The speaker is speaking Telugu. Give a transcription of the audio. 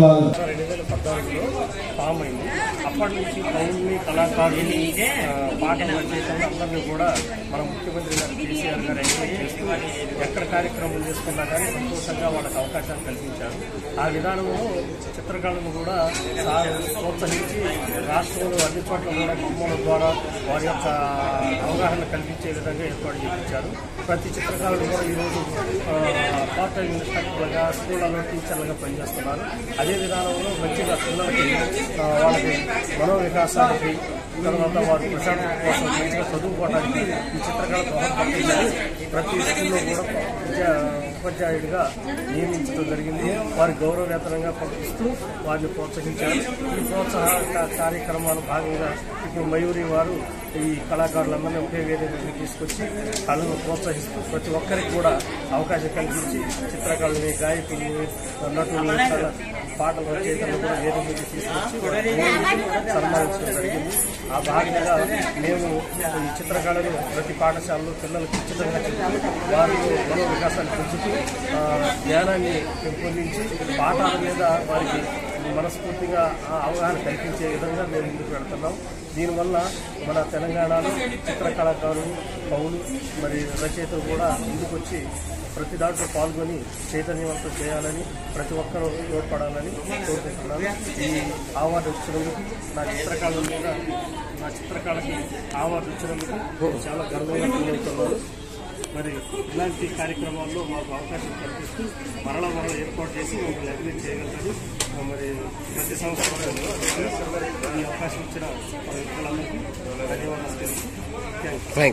ధన్యవాదాలు రెండు వేల పద్నాలుగులో ఫామ్ అయింది అప్పటి నుంచి పౌరుల్ని కళాకారుల్ని ఆ, పాటల రచయితలు అందరినీ కూడా మన ముఖ్యమంత్రి గారు కేసీఆర్ గారు ఎంకరేజ్ చేస్తూ ఎక్కడ కార్యక్రమం చేసుకున్నా కానీ సంతోషంగా వాళ్ళకి అవకాశాలు కల్పించారు ఆ విధానంలో చిత్రకళను కూడా సార్ ప్రోత్సహించి రాష్ట్రంలో అన్ని చోట్ల కూడా బొమ్మల ద్వారా వారి యొక్క అవగాహన కల్పించే విధంగా ఏర్పాటు చేయించారు ప్రతి చిత్రకారులు కూడా ఈరోజు ఆ, పార్ట్ టైం ఇన్స్ట్రక్టర్లుగా స్కూళ్ళలో టీచర్లుగా పనిచేస్తున్నారు అదే విధానంలో మంచిగా పిల్లలకి ఆ, వాళ్ళకి మనోవికాసానికి తర్వాత వారి ప్రశాంతత కోసం మంచిగా చదువుకోవడానికి ఈ చిత్రకళ దోహదపడుతుందని ప్రతి స్కూల్లో కూడా విద్యా ఉపాధ్యాయుడిగా నియమించడం జరిగింది వారి గౌరవ వేతనంగా పంపిస్తూ వారిని ప్రోత్సహించారు ఈ ప్రోత్సాహక కార్యక్రమాల భాగంగా ఇప్పుడు మయూరి వారు ఈ కళాకారులందరినీ ఒకే వేదిక మీదకి తీసుకొచ్చి కళను ప్రోత్సహిస్తూ ప్రతి ఒక్కరికి కూడా అవకాశం కల్పించి చిత్రకళని గాయకుల్ని నటుల్ని కళ పాటల రచయితలను కూడా వేదిక మీదకి తీసుకొచ్చి వాళ్ళని సన్మానించడం జరిగింది ఆ భాగంగా మేము ఈ చిత్రకళను ప్రతి పాఠశాలలో పిల్లలకు ఉచితంగా చెప్పి వారిలో మనో వికాసాన్ని పెంచుతూ ఆ, జ్ఞానాన్ని పెంపొందించి పాఠాల మీద వారికి మనస్ఫూర్తిగా ఆ అవగాహన కల్పించే విధంగా మేము ముందుకు వెళ్తున్నాం దీనివల్ల మన తెలంగాణలో చిత్రకళాకారులు కవులు మరి రచయితలు కూడా ముందుకొచ్చి ప్రతి దాంట్లో పాల్గొని చైతన్యవంతం చేయాలని ప్రతి ఒక్కరూ తోడ్పడాలని కోరుకుంటున్నాను ఈ అవార్డు వచ్చినందుకు నా చిత్రకళ మీద నా చిత్రకళకి అవార్డు వచ్చినందుకు చాలా గర్వంగా ఫీల్ అవుతున్నాను మరి ఇలాంటి కార్యక్రమాల్లో మాకు అవకాశం కల్పిస్తూ మరల మరల ఏర్పాటు చేసి మమ్మల్ని అభివృద్ధి చేయగలరని మరి ప్రతి సంవత్సరం ఈ అవకాశం ఇచ్చిన వ్యక్తులందరికీ ధన్యవాదాలు తెలుసు థ్యాంక్ యూ